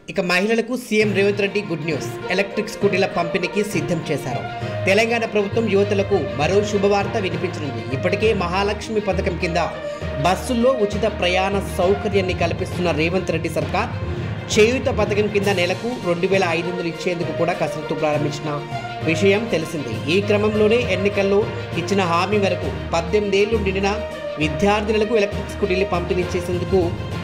ఇక మహిళలకు CM Revanth Reddy good news electric స్కూటీల పంపిణీకి సిద్ధం చేశారు తెలంగాణ ప్రభుత్వం యువతలకు మరో శుభవార్త వినిపించనుంది ఇప్పటికే మహాలక్ష్మి పథకం కింద బస్సుల్లో ఉచిత ప్రయాణ సౌకర్యాన్ని కల్పిస్తున్న రేవంత్ రెడ్డి సర్కార్ చేయూత పథకం కింద నెలకు రెండు వేల ఐదు వందలు ఇచ్చేందుకు కూడా కసరత్తు ప్రారంభించిన విషయం తెలిసింది ఈ క్రమంలోనే ఎన్నికల్లో ఇచ్చిన హామీ మేరకు పద్దెనిమిదేళ్లు నిండిన విద్యార్థినులకు ఎలక్ట్రిక్ స్కూటీలు పంపిణీ చేసేందుకు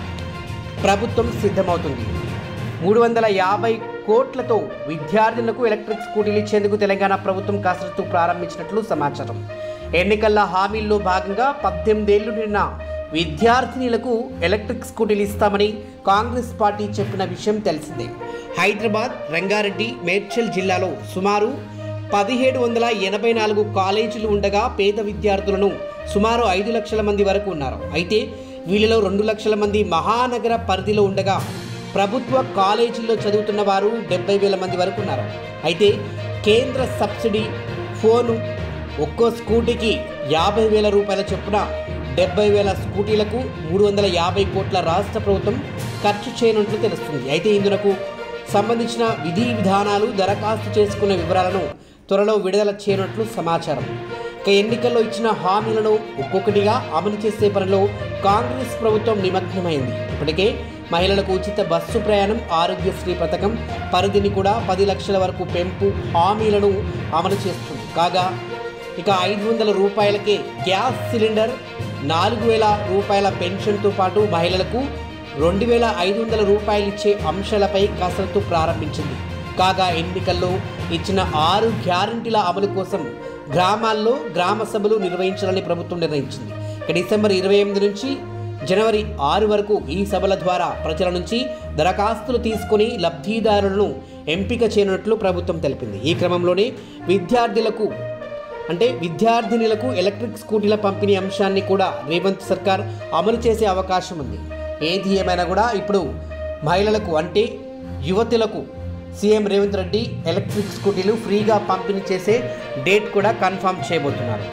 ప్రభుత్వం సిద్ధమవుతుంది మూడు వందల యాభై కోట్లతో విద్యార్థులకు ఎలక్ట్రిక్ స్కూటీలు ఇచ్చేందుకు తెలంగాణ ప్రభుత్వం కసరత్తు ప్రారంభించినట్లు సమాచారం ఎన్నికల హామీల్లో భాగంగా పద్దెనిమిదేళ్లు నిన్న విద్యార్థినులకు ఎలక్ట్రిక్ స్కూటీలు ఇస్తామని కాంగ్రెస్ పార్టీ చెప్పిన విషయం తెలిసిందే హైదరాబాద్ రంగారెడ్డి మేడ్చల్ జిల్లాలో సుమారు పదిహేడు వందల ఎనభై నాలుగు కాలేజీలు ఉండగా పేద విద్యార్థులను సుమారు ఐదు లక్షల మంది వరకు ఉన్నారు అయితే వీళ్ళలో రెండు లక్షల మంది మహానగర పరిధిలో ఉండగా ప్రభుత్వ కాలేజీల్లో చదువుతున్న వారు డెబ్బై వేల మంది వరకు ఉన్నారు అయితే కేంద్ర సబ్సిడీ ఫోను ఒక్కో స్కూటీకి యాభై వేల రూపాయల చొప్పున డెబ్బై వేల స్కూటీలకు మూడు వందల యాభై కోట్ల రాష్ట్ర ప్రభుత్వం ఖర్చు చేయనున్నట్లు తెలుస్తుంది అయితే ఇందుకు సంబంధించిన విధి విధానాలు దరఖాస్తు చేసుకున్న వివరాలను త్వరలో విడుదల చేయనున్నట్లు సమాచారం ఇక ఎన్నికల్లో ఇచ్చిన హామీలను ఒక్కొక్కటిగా అమలు చేసే పనిలో కాంగ్రెస్ ప్రభుత్వం నిమగ్నమైంది ఇప్పటికే మహిళలకు ఉచిత బస్సు ప్రయాణం ఆరోగ్యశ్రీ పథకం పరిధిని కూడా పది లక్షల వరకు పెంపు హామీలను అమలు చేస్తుంది కాగా ఇక ఐదు వందల రూపాయలకే గ్యాస్ సిలిండర్ నాలుగు వేల రూపాయల పెన్షన్తో పాటు మహిళలకు రెండు వేల ఐదు వందల రూపాయలు ఇచ్చే అంశాలపై కసరత్తు ప్రారంభించింది కాగా ఎన్నికల్లో ఇచ్చిన ఆరు గ్యారంటీల అమలు కోసం గ్రామాల్లో గ్రామ సభలు నిర్వహించాలని ప్రభుత్వం నిర్ణయించింది ఇక డిసెంబర్ ఇరవై ఎనిమిది నుంచి జనవరి ఆరు వరకు ఈ సభల ద్వారా ప్రజల నుంచి దరఖాస్తులు తీసుకుని లబ్ధిదారులను ఎంపిక చేయనున్నట్లు ప్రభుత్వం తెలిపింది ఈ క్రమంలోనే విద్యార్థులకు అంటే విద్యార్థినులకు ఎలక్ట్రిక్ స్కూటీల పంపిణీ అంశాన్ని కూడా రేవంత్ సర్కార్ అమలు చేసే అవకాశం ఉంది ఏది ఏమైనా కూడా ఇప్పుడు మహిళలకు అంటే యువతులకు సీఎం రేవంత్ రెడ్డి ఎలక్ట్రిక్ స్కూటీలు ఫ్రీగా పంపిణీ చేసే డేట్ కూడా కన్ఫర్మ్ చేయబోతున్నారు